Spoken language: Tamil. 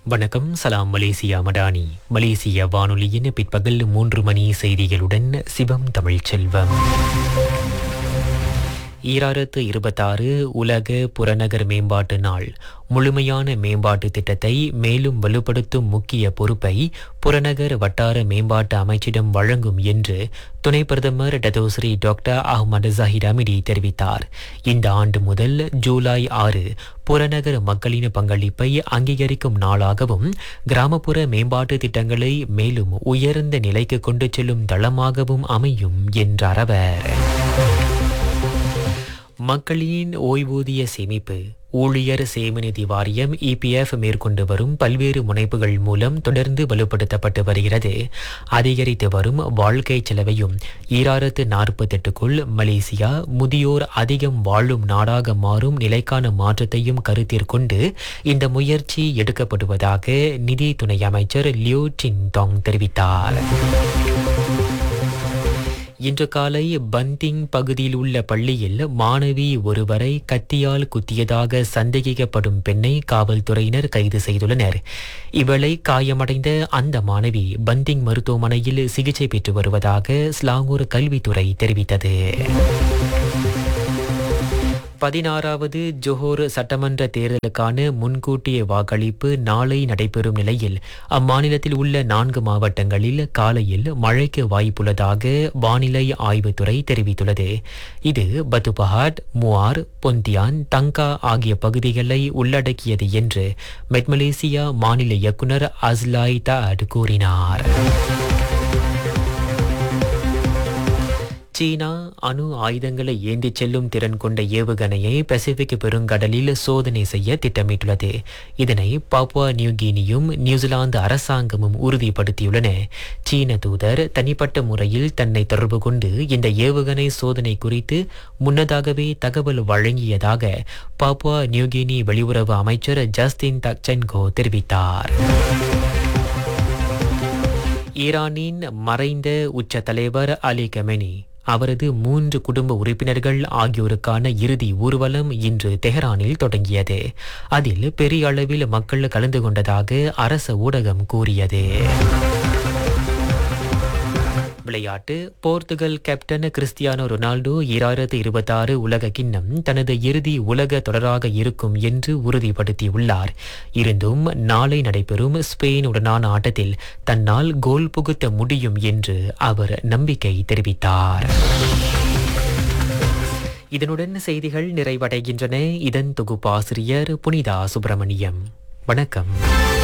வணக்கம் சலாம் மலேசியா மடானி மலேசிய வானொலியின் பிற்பகல் மூன்று மணி செய்திகளுடன் சிவம் தமிழ்ச்செல்வம் ஈராயிரத்து இருபத்தாறு உலக புறநகர் மேம்பாட்டு நாள் முழுமையான மேம்பாட்டு திட்டத்தை மேலும் வலுப்படுத்தும் முக்கிய பொறுப்பை புறநகர் வட்டார மேம்பாட்டு அமைச்சிடம் வழங்கும் என்று துணை பிரதமர் Datuk Seri doctor Ahmad Zahid Hamidi தெரிவித்தார் இந்த ஆண்டு முதல் ஜூலை ஆறு புறநகர் மக்களின் பங்களிப்பை அங்கீகரிக்கும் நாளாகவும் கிராமப்புற மேம்பாட்டு திட்டங்களை மேலும் உயர்ந்த நிலைக்கு கொண்டு செல்லும் தளமாகவும் அமையும் என்றார் அவர் மக்களின் ஓய்வூதிய சேமிப்பு ஊழியர் சேமநிதி வாரியம் இபிஎஃப் மேற்கொண்டு வரும் பல்வேறு முனைப்புகள் மூலம் தொடர்ந்து வலுப்படுத்தப்பட்டு வருகிறது அதிகரித்து வரும் வாழ்க்கை செலவையும் ஈராயிரத்து நாற்பத்தெட்டுக்குள் மலேசியா முதியோர் அதிகம் வாழும் நாடாக மாறும் நிலைக்கான மாற்றத்தையும் கருத்திற்கொண்டு இந்த முயற்சி எடுக்கப்படுவதாக நிதி துணை அமைச்சர் லியூ சின் டாங் தெரிவித்தார் இன்று காலை பந்திங் பகுதியில் உள்ள பள்ளியில் மாணவி ஒருவரை கத்தியால் குத்தியதாக சந்தேகிக்கப்படும் பெண்ணை காவல்துறையினர் கைது செய்துள்ளனர் இவளை காயமடைந்த அந்த மாணவி பந்திங் மருத்துவமனையில் சிகிச்சை பெற்று வருவதாக ஸ்லாங்கூர் கல்வித்துறை தெரிவித்தது பதினாறாவது ஜோஹர் சட்டமன்ற தேர்தலுக்கான முன்கூட்டிய வாக்களிப்பு நாளை நடைபெறும் நிலையில் அம்மாநிலத்தில் உள்ள நான்கு மாவட்டங்களில் காலையில் மழைக்கு வாய்ப்புள்ளதாக வானிலை ஆய்வுத்துறை தெரிவித்துள்ளது இது பத்துபஹாட் முவார் பொந்தியான் தங்கா ஆகிய பகுதிகளை உள்ளடக்கியது என்று மெட்மலேசியா மாநில இயக்குனர் அஸ்லாய் தாட் கூறினார் சீனா அணு ஆயுதங்களை ஏந்திச் செல்லும் திறன் கொண்ட ஏவுகணையை பசிபிக் பெருங்கடலில் சோதனை செய்ய திட்டமிட்டுள்ளது இதனை பாப்புவா நியூகினியும் நியூசிலாந்து அரசாங்கமும் உறுதிப்படுத்தியுள்ளன சீன தூதர் தனிப்பட்ட முறையில் தன்னை தொடர்பு கொண்டு இந்த ஏவுகணை சோதனை குறித்து முன்னதாகவே தகவல் வழங்கியதாக பாப்புவா நியூகினி வெளியுறவு அமைச்சர் ஜஸ்டின் தக்சென்கோ தெரிவித்தார் ஈரானின் மறைந்த உச்ச தலைவர் அலி கமெனி அவரது மூன்று குடும்ப உறுப்பினர்கள் ஆகியோருக்கான இறுதி ஊர்வலம் இன்று தெஹரானில் தொடங்கியது அதில் பெரிய அளவில் மக்கள் கலந்து கொண்டதாக அரச ஊடகம் கூறியது விளையாட்டு போர்த்துகல் கேப்டன் கிறிஸ்டியானோ ரொனால்டோ ஈராயிரத்து இருபத்தாறு உலக கிண்ணம் தனது இறுதி உலக தொடராக இருக்கும் என்று உறுதிப்படுத்தியுள்ளார் இருந்தும் நாளை நடைபெறும் ஸ்பெயினுடனான ஆட்டத்தில் தன்னால் கோல் புகுத்த முடியும் என்று அவர் நம்பிக்கை தெரிவித்தார் இதனுடன் செய்திகள் நிறைவடைகின்றன இதன் தொகுப்பாசிரியர் புனிதா சுப்பிரமணியம் வணக்கம்